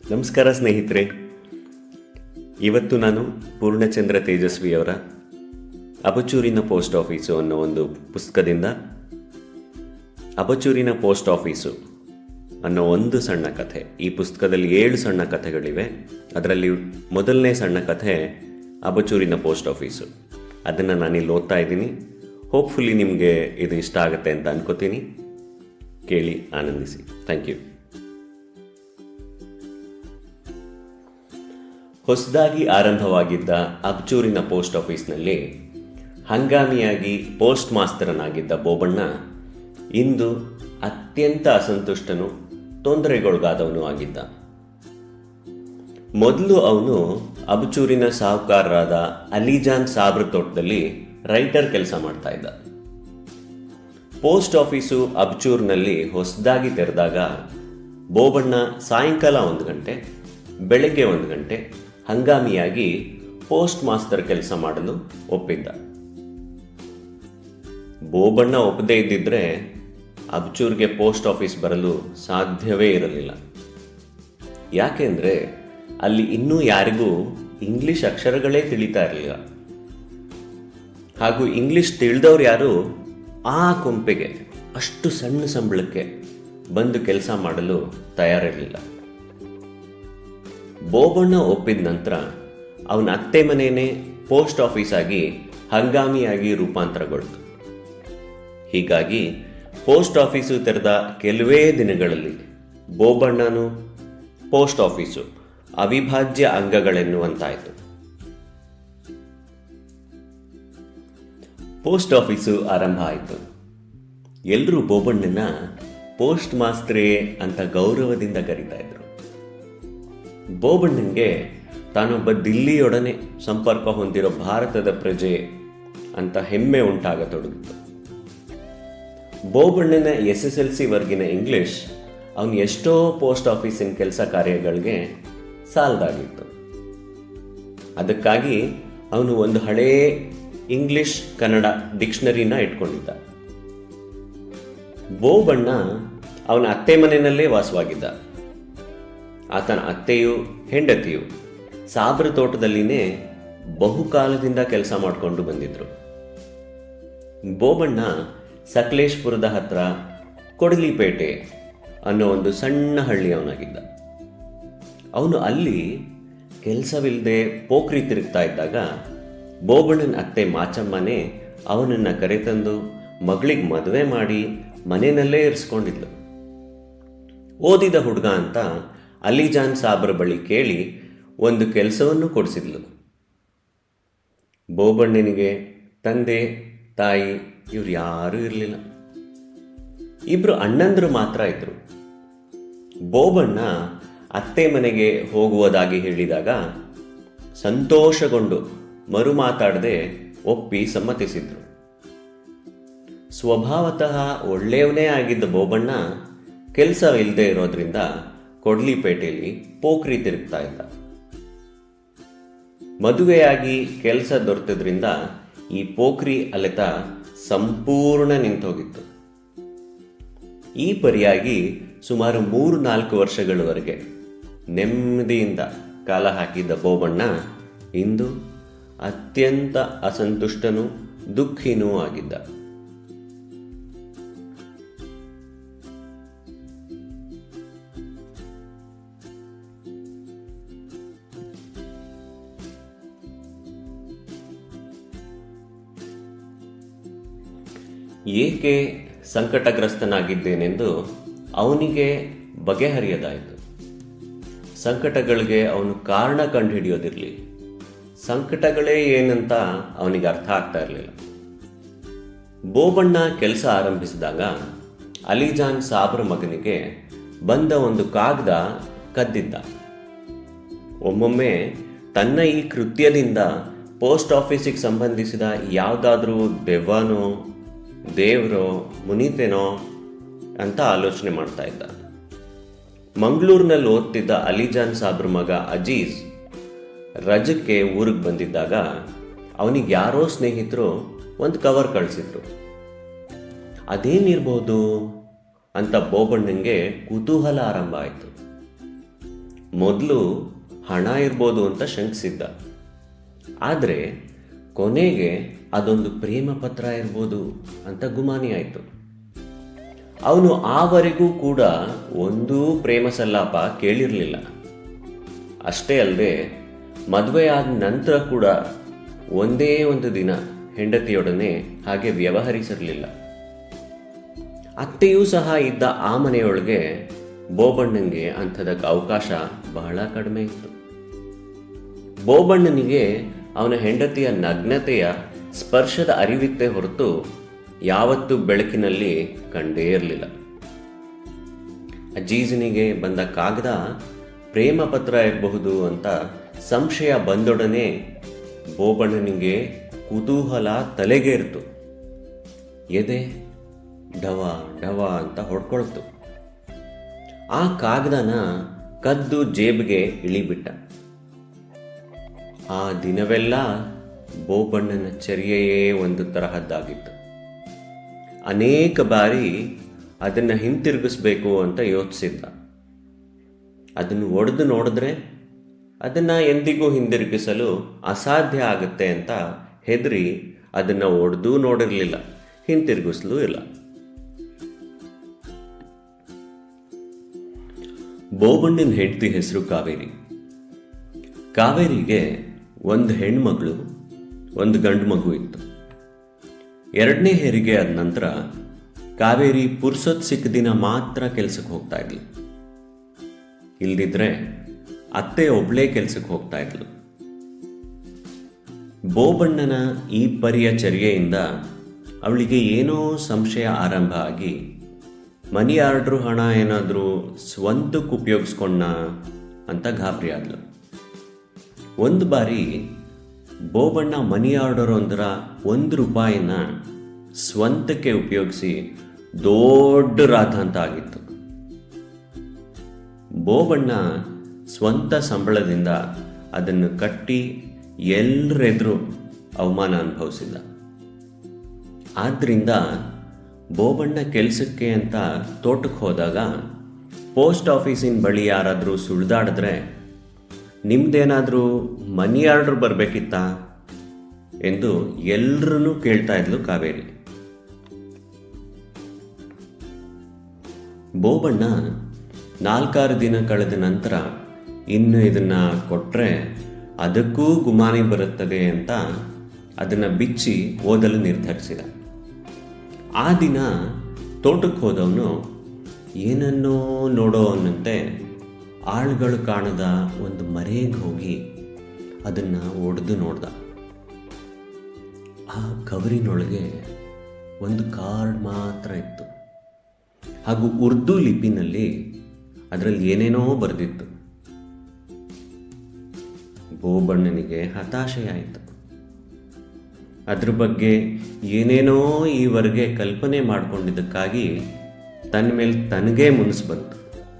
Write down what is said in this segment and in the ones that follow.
ನಮಸ್ಕಾರ ಸ್ನೇಹಿತರೆ ಇವತ್ತು ನಾನು ಪೂರ್ಣಚಂದ್ರ ತೇಜಸ್ವಿಯವರ ಅಬಚೂರಿನ ಪೋಸ್ಟ್ ಆಫೀಸು ಅನ್ನೋ ಒಂದು ಪುಸ್ತಕದಿಂದ ಅಬಚೂರಿನ ಪೋಸ್ಟ್ ಆಫೀಸು ಅನ್ನೋ ಒಂದು ಸಣ್ಣ ಕಥೆ ಈ ಪುಸ್ತಕದಲ್ಲಿ ಏಳು ಸಣ್ಣ ಕಥೆಗಳಿವೆ ಅದರಲ್ಲಿ ಮೊದಲನೇ ಸಣ್ಣ ಕಥೆ ಅಬಚೂರಿನ ಪೋಸ್ಟ್ ಆಫೀಸು ಅದನ್ನು ನಾನಿಲ್ಲಿ ಓದ್ತಾ ಇದ್ದೀನಿ ಹೋಪ್ಫುಲಿ ನಿಮಗೆ ಇದು ಇಷ್ಟ ಆಗುತ್ತೆ ಅಂತ ಅನ್ಕೋತೀನಿ ಕೇಳಿ ಆನಂದಿಸಿ ಥ್ಯಾಂಕ್ ಯು ಹೊಸದಾಗಿ ಆರಂಭವಾಗಿದ್ದ ಅಬ್ಚೂರಿನ ಪೋಸ್ಟ್ ಆಫೀಸ್ನಲ್ಲಿ ಹಂಗಾಮಿಯಾಗಿ ಪೋಸ್ಟ್ ಮಾಸ್ತರನಾಗಿದ್ದ ಬೋಬಣ್ಣ ಇಂದು ಅತ್ಯಂತ ಅಸಂತುಷ್ಟನು ತೊಂದರೆಗೊಳಗಾದವನು ಆಗಿದ್ದ ಮೊದಲು ಅವನು ಅಬಚೂರಿನ ಸಾಹುಕಾರರಾದ ಅಲಿಜಾನ್ ಸಾಬ್ರ ತೋಟದಲ್ಲಿ ರೈಟರ್ ಕೆಲಸ ಮಾಡ್ತಾ ಇದ್ದ ಪೋಸ್ಟ್ ಆಫೀಸು ಅಬ್ಚೂರ್ನಲ್ಲಿ ಹೊಸದಾಗಿ ತೆರೆದಾಗ ಬೋಬಣ್ಣ ಸಾಯಂಕಾಲ ಒಂದು ಗಂಟೆ ಬೆಳಗ್ಗೆ ಒಂದು ಗಂಟೆ ಹಂಗಾಮಿಯಾಗಿ ಪೋಸ್ಟ್ ಮಾಸ್ತರ್ ಕೆಲಸ ಮಾಡಲು ಒಪ್ಪಿದ್ದ ಬೋಬಣ್ಣ ಒಪ್ಪದೇ ಇದ್ದಿದ್ರೆ ಅಬ್ಚೂರ್ಗೆ ಪೋಸ್ಟ್ ಆಫೀಸ್ ಬರಲು ಸಾಧ್ಯವೇ ಇರಲಿಲ್ಲ ಯಾಕೆಂದ್ರೆ ಅಲ್ಲಿ ಇನ್ನೂ ಯಾರಿಗೂ ಇಂಗ್ಲಿಷ್ ಅಕ್ಷರಗಳೇ ತಿಳಿತಾ ಇರಲಿಲ್ಲ ಹಾಗೂ ಇಂಗ್ಲಿಷ್ ತಿಳಿದವ್ರು ಯಾರು ಆ ಕೊಂಪೆಗೆ ಅಷ್ಟು ಸಣ್ಣ ಸಂಬಳಕ್ಕೆ ಬಂದು ಕೆಲಸ ಮಾಡಲು ತಯಾರಿರಲಿಲ್ಲ ಬೋಬಣ್ಣ ಒಪ್ಪಿದ ನಂತರ ಅವನ ಅತ್ತೆ ಮನೆಯೇ ಪೋಸ್ಟ್ ಆಫೀಸ್ ಆಗಿ ಹಂಗಾಮಿಯಾಗಿ ರೂಪಾಂತರಗೊಳ್ತು ಹೀಗಾಗಿ ಪೋಸ್ಟ್ ಆಫೀಸು ತೆರೆದ ಕೆಲವೇ ದಿನಗಳಲ್ಲಿ ಬೋಬಣ್ಣನು ಪೋಸ್ಟ್ ಆಫೀಸು ಅವಿಭಾಜ್ಯ ಅಂಗಗಳೆನ್ನುವಂತಾಯಿತು ಪೋಸ್ಟ್ ಆಫೀಸು ಆರಂಭ ಆಯಿತು ಎಲ್ಲರೂ ಬೋಬಣ್ಣನ ಪೋಸ್ಟ್ ಮಾಸ್ತ್ರೇ ಅಂತ ಗೌರವದಿಂದ ಕರೀತಾ ಇದ್ರು ಬೋಬಣ್ಣನ್ಗೆ ತಾನೊಬ್ಬ ದಿಲ್ಲಿಯೊಡನೆ ಸಂಪರ್ಕ ಹೊಂದಿರೋ ಭಾರತದ ಪ್ರಜೆ ಅಂತ ಹೆಮ್ಮೆ ಉಂಟಾಗತೊಡಗಿತು ಬೋಬಣ್ಣನ ಎಸ್ ಎಸ್ ಎಲ್ ಸಿ ವರ್ಗಿನ ಇಂಗ್ಲಿಷ್ ಅವನು ಎಷ್ಟೋ ಪೋಸ್ಟ್ ಆಫೀಸಿನ ಕೆಲಸ ಕಾರ್ಯಗಳಿಗೆ ಸಾಲದಾಗಿತ್ತು ಅದಕ್ಕಾಗಿ ಅವನು ಒಂದು ಹಳೇ ಇಂಗ್ಲಿಷ್ ಕನ್ನಡ ಡಿಕ್ಷನರಿನ ಇಟ್ಕೊಂಡಿದ್ದ ಬೋಬಣ್ಣ ಅವನ ಅತ್ತೆ ಮನೆಯಲ್ಲೇ ವಾಸವಾಗಿದ್ದ ಆತನ ಅತ್ತೆಯು ಹೆಂಡತಿಯು ಸಾಬ್ರ ತೋಟದಲ್ಲಿನೇ ಬಹುಕಾಲದಿಂದ ಕೆಲಸ ಮಾಡಿಕೊಂಡು ಬಂದಿದ್ರು ಬೋಬಣ್ಣ ಸಕಲೇಶ್ಪುರದ ಹತ್ರ ಕೊಡಲಿಪೇಟೆ ಅನ್ನೋ ಒಂದು ಸಣ್ಣ ಹಳ್ಳಿಯವನಾಗಿದ್ದ ಅವನು ಅಲ್ಲಿ ಕೆಲಸವಿಲ್ಲದೆ ಪೋಖ್ರಿ ತಿರುಗ್ತಾ ಇದ್ದಾಗ ಬೋಬಣ್ಣನ ಅತ್ತೆ ಮಾಚಮ್ಮನೇ ಅವನನ್ನು ಕರೆತಂದು ಮಗಳಿಗೆ ಮದುವೆ ಮಾಡಿ ಮನೆಯಲ್ಲೇ ಇರಿಸ್ಕೊಂಡಿದ್ಲು ಓದಿದ ಹುಡುಗ ಅಂತ ಅಲಿಜಾನ್ ಸಾಬ್ರ ಬಳಿ ಕೇಳಿ ಒಂದು ಕೆಲಸವನ್ನು ಕೊಡಿಸಿದ್ಲು ಬೋಬಣ್ಣನಿಗೆ ತಂದೆ ತಾಯಿ ಇವ್ರು ಯಾರೂ ಇರಲಿಲ್ಲ ಇಬ್ರು ಅಣ್ಣಂದ್ರು ಮಾತ್ರ ಇದ್ರು ಬೋಬಣ್ಣ ಅತ್ತೆ ಮನೆಗೆ ಹೋಗುವುದಾಗಿ ಹೇಳಿದಾಗ ಸಂತೋಷಗೊಂಡು ಮರು ಮಾತಾಡದೆ ಒಪ್ಪಿ ಸಮ್ಮತಿಸಿದ್ರು ಸ್ವಭಾವತಃ ಒಳ್ಳೆಯವನೇ ಆಗಿದ್ದ ಬೋಬಣ್ಣ ಕೆಲಸವಿಲ್ಲದೆ ಇರೋದ್ರಿಂದ ಕೊಡ್ಲಿಪೇಟೆಯಲ್ಲಿ ಪೋಖ್ರಿ ತಿರುಗ್ತಾ ಇದ್ದ ಮದುವೆಯಾಗಿ ಕೆಲಸ ದೊರೆತದ್ರಿಂದ ಈ ಪೋಖ್ರಿ ಅಲೆತ ಸಂಪೂರ್ಣ ನಿಂತೋಗಿತ್ತು ಈ ಪರಿಯಾಗಿ ಸುಮಾರು ಮೂರು ನಾಲ್ಕು ವರ್ಷಗಳವರೆಗೆ ನೆಮ್ಮದಿಯಿಂದ ಕಾಲ ಹಾಕಿದ್ದ ಬೋಬಣ್ಣ ಇಂದು ಅತ್ಯಂತ ಅಸಂತುಷ್ಟನೂ ದುಃಖಿನೂ ಆಗಿದ್ದ ಏಕೆ ಸಂಕಟಗ್ರಸ್ತನಾಗಿದ್ದೇನೆಂದು ಅವನಿಗೆ ಬಗೆಹರಿಯದಾಯಿತು ಸಂಕಟಗಳಿಗೆ ಅವನು ಕಾರಣ ಕಂಡುಹಿಡಿಯೋದಿರಲಿ ಸಂಕಟಗಳೇ ಏನಂತ ಅವನಿಗೆ ಅರ್ಥ ಆಗ್ತಾ ಇರಲಿಲ್ಲ ಬೋಬಣ್ಣ ಕೆಲಸ ಆರಂಭಿಸಿದಾಗ ಅಲಿಜಾನ್ ಸಾಬ್ರ ಮಗನಿಗೆ ಬಂದ ಒಂದು ಕಾಗದ ಕದ್ದಿದ್ದ ಒಮ್ಮೊಮ್ಮೆ ತನ್ನ ಈ ಕೃತ್ಯದಿಂದ ಪೋಸ್ಟ್ ಆಫೀಸಿಗೆ ಸಂಬಂಧಿಸಿದ ಯಾವುದಾದ್ರೂ ದೆವ್ವನೋ ದೇವರೋ ಮುನಿತೆನೋ ಅಂತ ಆಲೋಚನೆ ಮಾಡ್ತಾ ಇದ್ದ ಮಂಗಳೂರಿನಲ್ಲಿ ಓದ್ತಿದ್ದ ಅಲಿಜಾನ್ ಸಾಬ್ರ ಮಗ ಅಜೀಜ್ ರಜಕ್ಕೆ ಊರಿಗೆ ಬಂದಿದ್ದಾಗ ಅವನಿಗೆ ಯಾರೋ ಸ್ನೇಹಿತರು ಒಂದು ಕವರ್ ಕಳಿಸಿದ್ರು ಅದೇನಿರ್ಬೋದು ಅಂತ ಬೋಬಣ್ಣಂಗೆ ಕುತೂಹಲ ಆರಂಭ ಆಯಿತು ಮೊದಲು ಹಣ ಇರ್ಬೋದು ಅಂತ ಶಂಕಿಸಿದ್ದ ಆದರೆ ಕೊನೆಗೆ ಅದೊಂದು ಪ್ರೇಮ ಪತ್ರ ಇರ್ಬೋದು ಅಂತ ಗುಮಾನಿ ಆಯಿತು ಅವನು ಆವರೆಗೂ ಕೂಡ ಒಂದೂ ಪ್ರೇಮ ಸಲ್ಲಾಪ ಕೇಳಿರಲಿಲ್ಲ ಅಷ್ಟೇ ಅಲ್ಲದೆ ಮದುವೆ ಆದ ನಂತರ ಕೂಡ ಒಂದೇ ಒಂದು ದಿನ ಹೆಂಡತಿಯೊಡನೆ ಹಾಗೆ ವ್ಯವಹರಿಸಿರಲಿಲ್ಲ ಅತ್ತೆಯೂ ಸಹ ಇದ್ದ ಆ ಮನೆಯೊಳಗೆ ಬೋಬಣ್ಣನಿಗೆ ಅಂಥದಕ್ಕೆ ಅವಕಾಶ ಬಹಳ ಕಡಿಮೆ ಇತ್ತು ಬೋಬಣ್ಣನಿಗೆ ಅವನ ಹೆಂಡತಿಯ ನಗ್ನತೆಯ ಸ್ಪರ್ಶದ ಅರಿವಿತ್ತೆ ಹೊರತು ಯಾವತ್ತೂ ಬೆಳಕಿನಲ್ಲಿ ಕಂಡೇ ಇರಲಿಲ್ಲ ಅಜ್ಜೀಜನಿಗೆ ಬಂದ ಕಾಗದ ಪ್ರೇಮ ಪತ್ರ ಇರಬಹುದು ಅಂತ ಸಂಶಯ ಬಂದೊಡನೆ ಬೋಬಣ್ಣನಿಗೆ ಕುತೂಹಲ ತಲೆಗೇರಿತು ಎದೆ ಡವ ಡವ ಅಂತ ಹೊಡ್ಕೊಳ್ತು ಆ ಕಾಗದನ ಕದ್ದು ಜೇಬಿಗೆ ಇಳಿಬಿಟ್ಟ ಆ ದಿನವೆಲ್ಲ ಬೋಬಣ್ಣನ ಚರ್ಯೆಯೇ ಒಂದು ತರಹದ್ದಾಗಿತ್ತು ಅನೇಕ ಬಾರಿ ಅದನ್ನು ಹಿಂತಿರುಗಿಸ್ಬೇಕು ಅಂತ ಯೋಚಿಸಿದ್ದ ಅದನ್ನು ಒಡೆದು ನೋಡಿದ್ರೆ ಅದನ್ನು ಎಂದಿಗೂ ಹಿಂದಿರುಗಿಸಲು ಅಸಾಧ್ಯ ಆಗುತ್ತೆ ಅಂತ ಹೆದರಿ ಅದನ್ನು ಒಡೆದು ನೋಡಿರಲಿಲ್ಲ ಹಿಂತಿರುಗಿಸ್ಲೂ ಇಲ್ಲ ಬೋಬಣ್ಣನ ಹೆಂಡತಿ ಹೆಸರು ಕಾವೇರಿ ಕಾವೇರಿಗೆ ಒಂದು ಹೆಣ್ಮಗಳು ಒಂದು ಗಂಡು ಮಗು ಇತ್ತು ಎರಡನೇ ಹೆರಿಗೆ ಆದ ನಂತರ ಕಾವೇರಿ ಪುರ್ಸೊತ್ ಸಿಕ್ಕ ದಿನ ಮಾತ್ರ ಕೆಲಸಕ್ಕೆ ಹೋಗ್ತಾ ಇದ್ಲು ಇಲ್ದಿದ್ರೆ ಅತ್ತೆ ಒಬ್ಳೇ ಕೆಲಸಕ್ಕೆ ಹೋಗ್ತಾ ಇದ್ಲು ಬೋಬಣ್ಣನ ಈ ಪರಿಯ ಚರ್ಯೆಯಿಂದ ಅವಳಿಗೆ ಏನೋ ಸಂಶಯ ಆರಂಭ ಆಗಿ ಮನಿ ಆರ್ಡ್ರು ಹಣ ಏನಾದರೂ ಸ್ವಂತಕ್ಕೆ ಉಪಯೋಗಿಸ್ಕೊಂಡ ಅಂತ ಗಾಬರಿ ಆದ್ಲು ಒಂದು ಬಾರಿ ಬೋಬಣ್ಣ ಮನಿ ಆರ್ಡರ್ ಒಂದರ ಒಂದು ರೂಪಾಯಿನ ಸ್ವಂತಕ್ಕೆ ಉಪಯೋಗಿಸಿ ದೊಡ್ಡ ರಾಧ ಅಂತ ಆಗಿತ್ತು ಬೋಬಣ್ಣ ಸ್ವಂತ ಸಂಬಳದಿಂದ ಅದನ್ನು ಕಟ್ಟಿ ಎಲ್ಲರೆದುರು ಅವಮಾನ ಅನುಭವಿಸಿದ ಆದ್ದರಿಂದ ಬೋಬಣ್ಣ ಕೆಲಸಕ್ಕೆ ಅಂತ ತೋಟಕ್ಕೆ ಹೋದಾಗ ಪೋಸ್ಟ್ ಆಫೀಸಿನ ಬಳಿ ಯಾರಾದರೂ ಸುಳಿದಾಡಿದ್ರೆ ನಿಮ್ದೇನಾದರೂ ಮನಿ ಆರ್ಡರ್ ಬರಬೇಕಿತ್ತಾ ಎಂದು ಎಲ್ಲರನ್ನೂ ಕೇಳ್ತಾ ಇದ್ಲು ಕಾವೇರಿ ಬೋಬಣ್ಣ ನಾಲ್ಕಾರು ದಿನ ಕಳೆದ ನಂತರ ಇನ್ನು ಇದನ್ನ ಕೊಟ್ರೆ ಅದಕ್ಕೂ ಗುಮಾನಿ ಬರುತ್ತದೆ ಅಂತ ಅದನ್ನು ಬಿಚ್ಚಿ ಓದಲು ನಿರ್ಧರಿಸಿದ ಆ ದಿನ ತೋಟಕ್ಕೆ ಹೋದವನು ಏನನ್ನೋ ನೋಡೋವನಂತೆ ಆಳುಗಳು ಕಾಣದ ಒಂದು ಮರೆಗೆ ಹೋಗಿ ಅದನ್ನು ಒಡೆದು ನೋಡ್ದ ಆ ಕವರಿನೊಳಗೆ ಒಂದು ಕಾರ್ಡ್ ಮಾತ್ರ ಇತ್ತು ಹಾಗೂ ಉರ್ದು ಲಿಪಿನಲ್ಲಿ ಅದರಲ್ಲಿ ಏನೇನೋ ಬರೆದಿತ್ತು ಬೋಬಣ್ಣನಿಗೆ ಹತಾಶೆಯಾಯಿತು ಅದ್ರ ಬಗ್ಗೆ ಏನೇನೋ ಈವರೆಗೆ ಕಲ್ಪನೆ ಮಾಡಿಕೊಂಡಿದ್ದಕ್ಕಾಗಿ ತನ್ನ ಮೇಲೆ ತನಗೇ ಮುನಿಸ್ ಬಂತು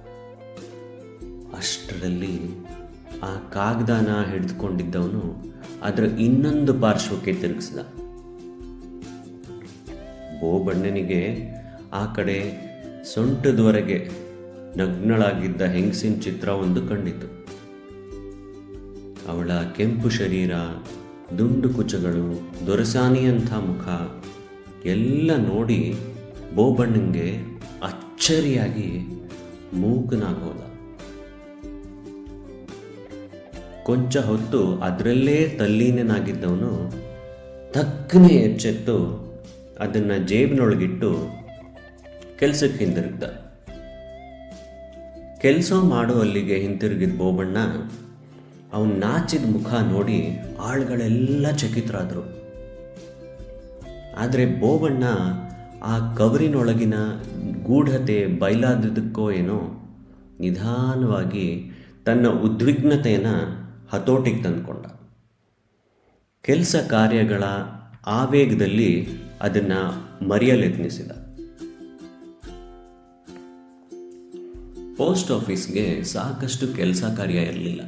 ಅಷ್ಟರಲ್ಲಿ ಆ ಕಾಗದಾನ ಹಿಡಿದುಕೊಂಡಿದ್ದವನು ಅದರ ಇನ್ನೊಂದು ಪಾರ್ಶ್ವಕ್ಕೆ ತಿರುಗಿಸಿದ ಬೋಬಣ್ಣನಿಗೆ ಆ ಕಡೆ ಸೊಂಟದವರೆಗೆ ನಗ್ನಳಾಗಿದ್ದ ಹೆಂಗಸಿನ ಚಿತ್ರ ಒಂದು ಕಂಡಿತು ಅವಳ ಕೆಂಪು ಶರೀರ ದುಂಡು ಕುಚಗಳು ದೊರಸಾನಿಯಂಥ ಮುಖ ಎಲ್ಲ ನೋಡಿ ಬೋಬಣ್ಣಂಗೆ ಅಚ್ಚರಿಯಾಗಿ ಮೂಕನಾಗೋದ ಕೊಂಚ ಹೊತ್ತು ಅದರಲ್ಲೇ ತಲ್ಲೀನನಾಗಿದ್ದವನು ತಕ್ಕನೆ ಎಚ್ಚೆತ್ತು ಅದನ್ನು ಜೇಬಿನೊಳಗಿಟ್ಟು ಕೆಲಸಕ್ಕೆ ಹಿಂದಿರುಗ್ದ ಕೆಲಸ ಮಾಡೋ ಅಲ್ಲಿಗೆ ಹಿಂತಿರುಗಿದ ಬೋಬಣ್ಣ ಅವನು ನಾಚಿದ ಮುಖ ನೋಡಿ ಆಳುಗಳೆಲ್ಲ ಚಕಿತರಾದರು ಆದರೆ ಬೋಬಣ್ಣ ಆ ಕವರಿನೊಳಗಿನ ಗೂಢತೆ ಬಯಲಾದದಕ್ಕೋ ಏನೋ ನಿಧಾನವಾಗಿ ತನ್ನ ಉದ್ವಿಗ್ನತೆಯನ್ನು ಹತೋಟಿಗೆ ತಂದುಕೊಂಡ ಕೆಲಸ ಕಾರ್ಯಗಳ ಆವೇಗದಲ್ಲಿ ಅದನ್ನು ಮರೆಯಲೆತ್ನಿಸಿದ ಪೋಸ್ಟ್ ಆಫೀಸ್ಗೆ ಸಾಕಷ್ಟು ಕೆಲಸ ಕಾರ್ಯ ಇರಲಿಲ್ಲ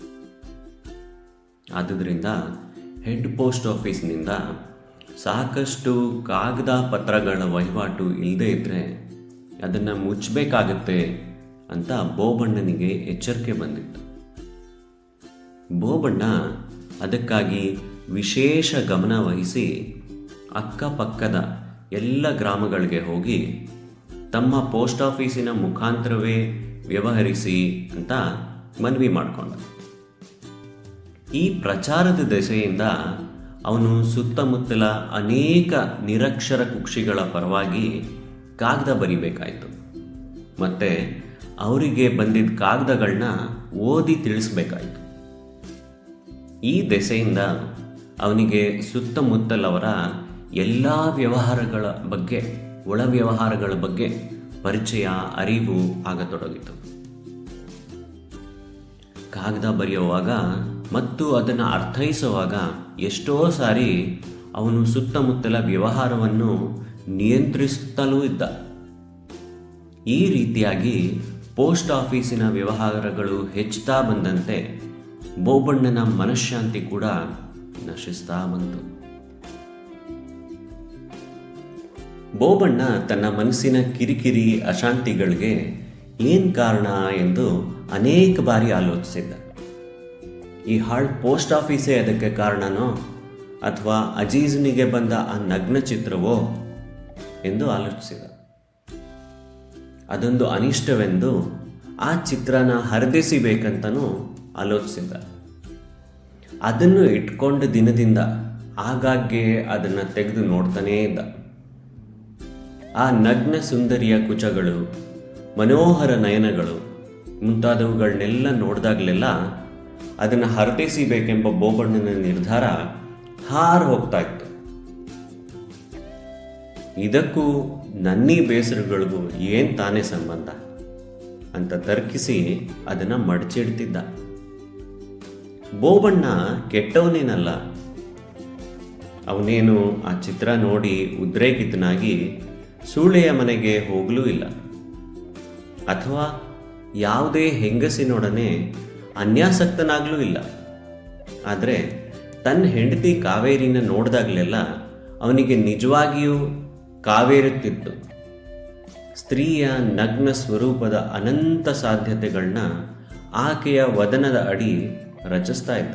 ಆದುದರಿಂದ ಹೆಡ್ ಪೋಸ್ಟ್ ಆಫೀಸ್ನಿಂದ ಸಾಕಷ್ಟು ಕಾಗದ ಪತ್ರಗಳ ವಹಿವಾಟು ಇಲ್ಲದೇ ಇದ್ದರೆ ಅದನ್ನು ಮುಚ್ಚಬೇಕಾಗತ್ತೆ ಅಂತ ಬೋಬಣ್ಣನಿಗೆ ಎಚ್ಚರಿಕೆ ಬಂದಿತ್ತು ಬೋಬಣ್ಣ ಅದಕ್ಕಾಗಿ ವಿಶೇಷ ಗಮನ ವಹಿಸಿ ಅಕ್ಕಪಕ್ಕದ ಎಲ್ಲ ಗ್ರಾಮಗಳಿಗೆ ಹೋಗಿ ತಮ್ಮ ಪೋಸ್ಟ್ ಆಫೀಸಿನ ಮುಖಾಂತರವೇ ವ್ಯವಹರಿಸಿ ಅಂತ ಮನವಿ ಮಾಡಿಕೊಂಡ ಈ ಪ್ರಚಾರದ ದೆಸೆಯಿಂದ ಅವನು ಸುತ್ತಮುತ್ತಲ ಅನೇಕ ನಿರಕ್ಷರ ಕುಕ್ಷಿಗಳ ಪರವಾಗಿ ಕಾಗದ ಬರಿಬೇಕಾಯಿತು ಮತ್ತೆ ಅವರಿಗೆ ಬಂದಿದ್ದ ಕಾಗದಗಳನ್ನ ಓದಿ ತಿಳಿಸ್ಬೇಕಾಯಿತು ಈ ದೆಸೆಯಿಂದ ಅವನಿಗೆ ಸುತ್ತಮುತ್ತಲವರ ಎಲ್ಲ ವ್ಯವಹಾರಗಳ ಬಗ್ಗೆ ಒಳ ವ್ಯವಹಾರಗಳ ಬಗ್ಗೆ ಪರಿಚಯ ಅರಿವು ಆಗತೊಡಗಿತು ಕಾಗದ ಬರೆಯುವಾಗ ಮತ್ತು ಅದನ್ನು ಅರ್ಥೈಸುವಾಗ ಎಷ್ಟೋ ಸಾರಿ ಅವನು ಸುತ್ತಮುತ್ತಲ ವ್ಯವಹಾರವನ್ನು ನಿಯಂತ್ರಿಸುತ್ತಲೂ ಇದ್ದ ಈ ರೀತಿಯಾಗಿ ಪೋಸ್ಟ್ ಆಫೀಸಿನ ವ್ಯವಹಾರಗಳು ಹೆಚ್ಚುತ್ತಾ ಬಂದಂತೆ ಬೋಬಣ್ಣನ ಮನಃಶಾಂತಿ ಕೂಡ ನಶಿಸ್ತಾ ಬಂತು ಬೋಬಣ್ಣ ತನ್ನ ಮನಸ್ಸಿನ ಕಿರಿಕಿರಿ ಅಶಾಂತಿಗಳಿಗೆ ಏನ್ ಕಾರಣ ಎಂದು ಅನೇಕ ಬಾರಿ ಆಲೋಚಿಸಿದ್ದ ಈ ಹಾಳ್ ಪೋಸ್ಟ್ ಆಫೀಸೇ ಅದಕ್ಕೆ ಕಾರಣನೋ ಅಥವಾ ಅಜೀಜ್ನಿಗೆ ಬಂದ ಆ ನಗ್ನ ಚಿತ್ರವೋ ಎಂದು ಆಲೋಚಿಸಿದ ಅದೊಂದು ಅನಿಷ್ಟವೆಂದು ಆ ಚಿತ್ರನ ಹರಿದಿಸಿಬೇಕಂತನೂ ಆಲೋಚಿಸಿದ್ದ ಅದನ್ನು ಇಟ್ಕೊಂಡ ದಿನದಿಂದ ಆಗಾಗ್ಗೆ ಅದನ್ನು ತೆಗೆದು ನೋಡ್ತಾನೇ ಇದ್ದ ಆ ನಗ್ನ ಸುಂದರಿಯ ಕುಚಗಳು ಮನೋಹರ ನಯನಗಳು ಮುಂತಾದವುಗಳನ್ನೆಲ್ಲ ನೋಡಿದಾಗಲೆಲ್ಲ ಅದನ್ನು ಹರತೈಸಿಬೇಕೆಂಬ ಬೋಬಣ್ಣನ ನಿರ್ಧಾರ ಹಾರು ಹೋಗ್ತಾ ಇತ್ತು ಇದಕ್ಕೂ ನನ್ನೀ ಬೇಸರಗಳಿಗೂ ಏನ್ ತಾನೇ ಸಂಬಂಧ ಅಂತ ತರ್ಕಿಸಿ ಅದನ್ನ ಮಡಚಿಡ್ತಿದ್ದ ಬೋಬಣ್ಣ ಕೆಟ್ಟವನೇನಲ್ಲ ಅವನೇನು ಆ ಚಿತ್ರ ನೋಡಿ ಉದ್ರೇಕಿತನಾಗಿ ಸೂಳೆಯ ಮನೆಗೆ ಹೋಗಲೂ ಇಲ್ಲ ಅಥವಾ ಯಾವುದೇ ಹೆಂಗಸಿನೊಡನೆ ಅನ್ಯಾಸಕ್ತನಾಗ್ಲೂ ಇಲ್ಲ ಆದರೆ ತನ್ನ ಹೆಂಡತಿ ಕಾವೇರಿನ ನೋಡಿದಾಗಲೆಲ್ಲ ಅವನಿಗೆ ನಿಜವಾಗಿಯೂ ಕಾವೇರುತ್ತಿತ್ತು ಸ್ತ್ರೀಯ ನಗ್ನ ಸ್ವರೂಪದ ಅನಂತ ಸಾಧ್ಯತೆಗಳನ್ನ ಆಕೆಯ ವದನದ ಅಡಿ ರಚಿಸ್ತಾ ಇದ್ದ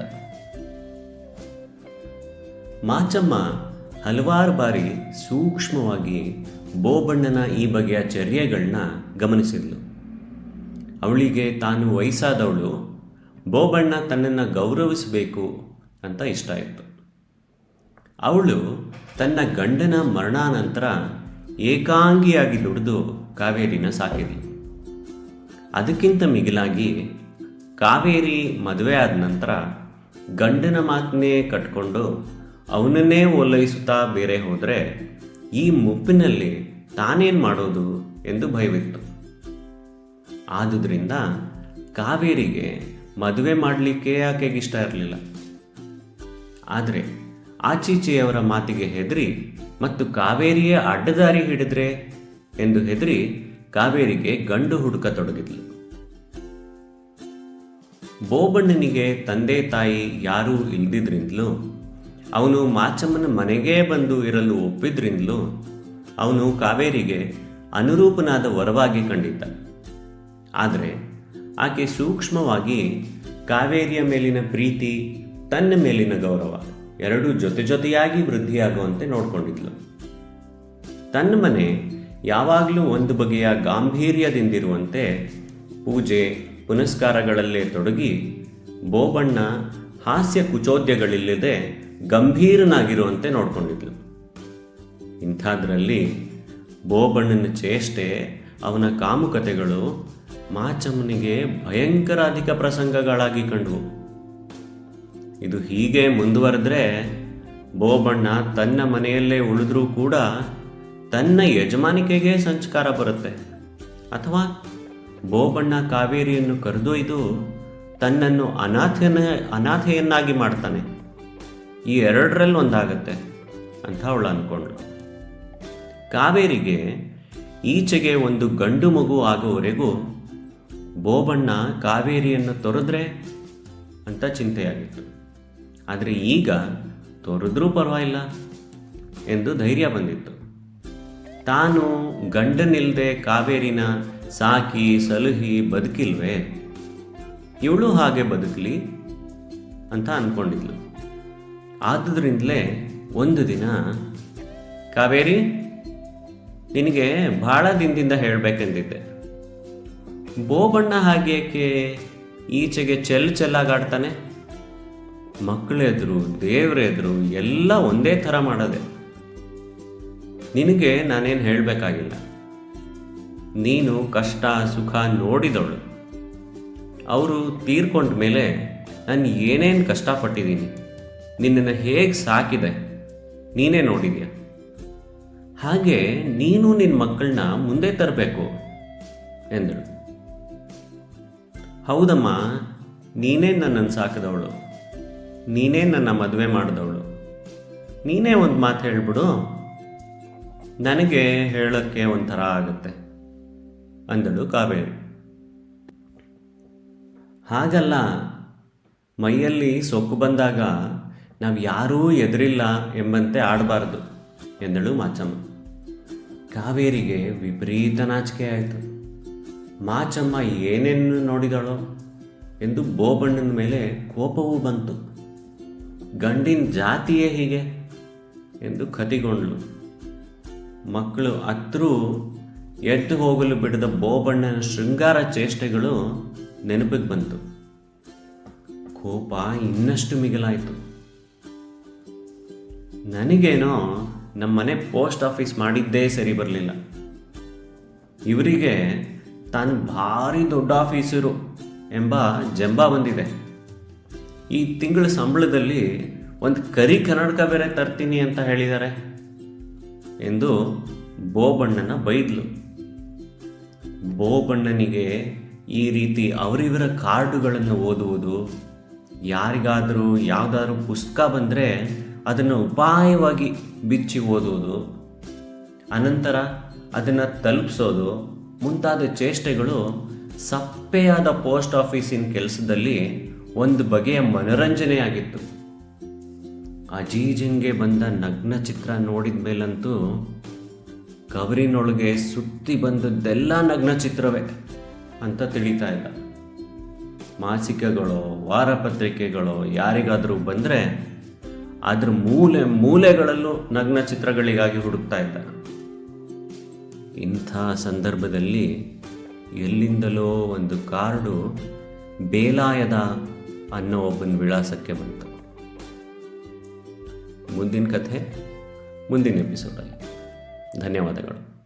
ಮಾಚಮ್ಮ ಹಲವಾರು ಬಾರಿ ಸೂಕ್ಷ್ಮವಾಗಿ ಬೋಬಣ್ಣನ ಈ ಬಗೆಯ ಚರ್ಯೆಗಳನ್ನ ಗಮನಿಸಿದ್ಲು ಅವಳಿಗೆ ತಾನು ವಯಸ್ಸಾದವಳು ಬೋಬಣ್ಣ ತನ್ನನ್ನು ಗೌರವಿಸಬೇಕು ಅಂತ ಇಷ್ಟ ಇತ್ತು ಅವಳು ತನ್ನ ಗಂಡನ ಮರಣಾನಂತರ ಏಕಾಂಗಿಯಾಗಿ ದುಡಿದು ಕಾವೇರಿನ ಸಾಕಿದ್ಲು ಅದಕ್ಕಿಂತ ಮಿಗಿಲಾಗಿ ಕಾವೇರಿ ಮದುವೆ ಆದ ನಂತರ ಗಂಡನ ಮಾತನ್ನೇ ಕಟ್ಕೊಂಡು ಅವನನ್ನೇ ಓಲೈಸುತ್ತಾ ಬೇರೆ ಹೋದರೆ ಈ ಮುಪ್ಪಿನಲ್ಲಿ ತಾನೇನು ಮಾಡೋದು ಎಂದು ಭಯವಿತ್ತು ಆದುದರಿಂದ ಕಾವೇರಿಗೆ ಮದುವೆ ಮಾಡಲಿಕ್ಕೆ ಆಕೆಗೆ ಇಷ್ಟ ಇರಲಿಲ್ಲ ಆದರೆ ಆಚೀಚೆಯವರ ಮಾತಿಗೆ ಹೆದರಿ ಮತ್ತು ಕಾವೇರಿಯೇ ಅಡ್ಡದಾರಿ ಹಿಡಿದ್ರೆ ಎಂದು ಹೆದರಿ ಕಾವೇರಿಗೆ ಗಂಡು ಹುಡುಕತೊಡಗಿದ್ಲು ಬೋಬಣ್ಣನಿಗೆ ತಂದೆ ತಾಯಿ ಯಾರೂ ಇಲ್ದಿದ್ರಿಂದಲೂ ಅವನು ಮಾಚಮ್ಮನ ಮನೆಗೇ ಬಂದು ಇರಲು ಒಪ್ಪಿದ್ರಿಂದಲೂ ಅವನು ಕಾವೇರಿಗೆ ಅನುರೂಪನಾದ ವರವಾಗಿ ಕಂಡಿದ್ದ ಆದರೆ ಆಕೆ ಸೂಕ್ಷ್ಮವಾಗಿ ಕಾವೇರಿಯ ಮೇಲಿನ ಪ್ರೀತಿ ತನ್ನ ಮೇಲಿನ ಗೌರವ ಎರಡೂ ಜೊತೆ ಜೊತೆಯಾಗಿ ವೃದ್ಧಿಯಾಗುವಂತೆ ನೋಡ್ಕೊಂಡಿದ್ಲು ತನ್ನ ಮನೆ ಯಾವಾಗಲೂ ಒಂದು ಬಗೆಯ ಗಾಂಭೀರ್ಯದಿಂದಿರುವಂತೆ ಪೂಜೆ ಪುನಸ್ಕಾರಗಳಲ್ಲೇ ತೊಡಗಿ ಬೋಬಣ್ಣ ಹಾಸ್ಯ ಕುಚೋದ್ಯಗಳಿಲ್ಲದೆ ಗಂಭೀರನಾಗಿರುವಂತೆ ನೋಡ್ಕೊಂಡಿದ್ಲು ಇಂಥದ್ರಲ್ಲಿ ಬೋಬಣ್ಣನ ಚೇಷ್ಟೆ ಅವನ ಕಾಮುಕತೆಗಳು ಮಾಚಮ್ಮನಿಗೆ ಭಯಂಕರ ಅಧಿಕ ಪ್ರಸಂಗಗಳಾಗಿ ಕಂಡವು ಇದು ಹೀಗೆ ಮುಂದುವರೆದ್ರೆ ಬೋಬಣ್ಣ ತನ್ನ ಮನೆಯಲ್ಲೇ ಉಳಿದ್ರೂ ಕೂಡ ತನ್ನ ಯಜಮಾನಿಕೆಗೆ ಸಂಸ್ಕಾರ ಬರುತ್ತೆ ಅಥವಾ ಬೋಬಣ್ಣ ಕಾವೇರಿಯನ್ನು ಕರೆದೊಯ್ದು ತನ್ನನ್ನು ಅನಾಥನ ಅನಾಥೆಯನ್ನಾಗಿ ಮಾಡ್ತಾನೆ ಈ ಎರಡರಲ್ಲಿ ಒಂದಾಗತ್ತೆ ಅಂತ ಅವಳು ಅಂದ್ಕೊಂಡ್ಳು ಕಾವೇರಿಗೆ ಈಚೆಗೆ ಒಂದು ಗಂಡು ಮಗು ಆಗುವವರೆಗೂ ಬೋಬಣ್ಣ ಕಾವೇರಿಯನ್ನು ತೊರೆದ್ರೆ ಅಂತ ಚಿಂತೆಯಾಗಿತ್ತು ಆದರೆ ಈಗ ತೊರೆದ್ರೂ ಪರವಾಗಿಲ್ಲ ಎಂದು ಧೈರ್ಯ ಬಂದಿತ್ತು ತಾನು ಗಂಡನಿಲ್ಲದೆ ಕಾವೇರಿನ ಸಾಕಿ ಸಲಹಿ ಬದುಕಿಲ್ವೇ ಇವಳು ಹಾಗೆ ಬದುಕಲಿ ಅಂತ ಅಂದ್ಕೊಂಡಿದ್ಲು ಆದುದರಿಂದಲೇ ಒಂದು ದಿನ ಕಾವೇರಿ ನಿನಗೆ ಭಾಳ ದಿನದಿಂದ ಹೇಳಬೇಕೆಂದಿದ್ದೆ ಬೋಬಣ್ಣ ಹಾಗೇಕೆ ಈಚೆಗೆ ಚೆಲ್ ಚೆಲ್ಲಾಗಾಡ್ತಾನೆ ಮಕ್ಕಳೆದ್ರು ದೇವ್ರೆದ್ರು ಎಲ್ಲ ಒಂದೇ ಥರ ಮಾಡೋದೆ ನಿನಗೆ ನಾನೇನು ಹೇಳಬೇಕಾಗಿಲ್ಲ ನೀನು ಕಷ್ಟ ಸುಖ ನೋಡಿದವಳು ಅವರು ತೀರ್ಕೊಂಡ ಮೇಲೆ ನಾನು ಏನೇನು ಕಷ್ಟಪಟ್ಟಿದ್ದೀನಿ ನಿನ್ನನ್ನು ಹೇಗೆ ಸಾಕಿದೆ ನೀನೇ ನೋಡಿದ್ಯಾ ಹಾಗೆ ನೀನು ನಿನ್ನ ಮಕ್ಕಳನ್ನ ಮುಂದೆ ತರಬೇಕು ಎಂದಳು ಹೌದಮ್ಮ ನೀನೇ ನನ್ನನ್ನು ಸಾಕಿದವಳು ನೀನೇ ನನ್ನ ಮದುವೆ ಮಾಡಿದವಳು ನೀನೇ ಒಂದು ಮಾತು ಹೇಳ್ಬಿಡು ನನಗೆ ಹೇಳೋಕ್ಕೆ ಒಂಥರ ಆಗುತ್ತೆ ಅಂದಳು ಕಾವೇರಿ ಹಾಗಲ್ಲ ಮೈಯಲ್ಲಿ ಸೊಕ್ಕು ಬಂದಾಗ ನಾವು ಯಾರೂ ಎದುರಿಲ್ಲ ಎಂಬಂತೆ ಆಡಬಾರ್ದು ಎಂದಳು ಮಾಚಮ್ಮ ಕಾವೇರಿಗೆ ವಿಪರೀತ ನಾಚಿಕೆ ಆಯಿತು ಮಾಚಮ್ಮ ಏನೇನು ನೋಡಿದಳೋ ಎಂದು ಬೋಬಣ್ಣನ ಮೇಲೆ ಕೋಪವೂ ಬಂತು ಗಂಡಿನ ಜಾತಿಯೇ ಹೀಗೆ ಎಂದು ಕತಿಗೊಂಡ್ಳು ಮಕ್ಕಳು ಅತ್ರೂ ಎದ್ದು ಹೋಗಲು ಬಿಡದ ಬೋಬಣ್ಣನ ಶೃಂಗಾರ ಚೇಷ್ಟೆಗಳು ನೆನಪಿಗೆ ಬಂತು ಕೋಪ ಇನ್ನಷ್ಟು ಮಿಗಿಲಾಯಿತು ನನಗೇನೋ ನಮ್ಮನೆ ಪೋಸ್ಟ್ ಆಫೀಸ್ ಮಾಡಿದ್ದೇ ಸರಿ ಬರಲಿಲ್ಲ ಇವರಿಗೆ ತಾನು ಭಾರಿ ದೊಡ್ಡ ಆಫೀಸರು ಎಂಬ ಜಂಬ ಬಂದಿದೆ ಈ ತಿಂಗಳ ಸಂಬಳದಲ್ಲಿ ಒಂದು ಕರಿ ಕನ್ನಡಕ ಬೇರೆ ತರ್ತೀನಿ ಅಂತ ಹೇಳಿದ್ದಾರೆ ಎಂದು ಬೋಬಣ್ಣನ ಬೈದ್ಲು ಬೋಬಣ್ಣನಿಗೆ ಈ ರೀತಿ ಅವರಿವರ ಕಾರ್ಡುಗಳನ್ನು ಓದುವುದು ಯಾರಿಗಾದರೂ ಯಾವುದಾದ್ರೂ ಪುಸ್ತಕ ಬಂದರೆ ಅದನ್ನು ಉಪಾಯವಾಗಿ ಬಿಚ್ಚಿ ಓದುವುದು ಅನಂತರ ಅದನ್ನು ತಲುಪಿಸೋದು ಮುಂತಾದ ಚೇಷ್ಟೆಗಳು ಸಪ್ಪೆಯಾದ ಪೋಸ್ಟ್ ಆಫೀಸಿನ ಕೆಲಸದಲ್ಲಿ ಒಂದು ಬಗೆಯ ಮನರಂಜನೆಯಾಗಿತ್ತು ಅಜೀಜಂಗೆ ಬಂದ ನಗ್ನ ಚಿತ್ರ ನೋಡಿದ ಮೇಲಂತೂ ಕವರಿನೊಳಗೆ ಸುತ್ತಿ ಬಂದದ್ದೆಲ್ಲ ನಗ್ನ ಚಿತ್ರವೇ ಅಂತ ತಿಳಿತಾ ಇಲ್ಲ ಮಾಸಿಕಗಳು ವಾರಪತ್ರಿಕೆಗಳು ಯಾರಿಗಾದರೂ ಬಂದರೆ ಅದ್ರ ಮೂಲೆ ಮೂಲೆಗಳಲ್ಲೂ ನಗ್ನ ಚಿತ್ರಗಳಿಗಾಗಿ ಹುಡುಕ್ತಾ ಇದ್ದ ಇಂಥ ಸಂದರ್ಭದಲ್ಲಿ ಎಲ್ಲಿಂದಲೋ ಒಂದು ಕಾರ್ಡು ಬೇಲಾಯದ ಅನ್ನೋ ಒಬ್ಬನ ವಿಳಾಸಕ್ಕೆ ಬಂತು ಮುಂದಿನ ಕಥೆ ಮುಂದಿನ ಎಪಿಸೋಡಲ್ಲಿ ಧನ್ಯವಾದಗಳು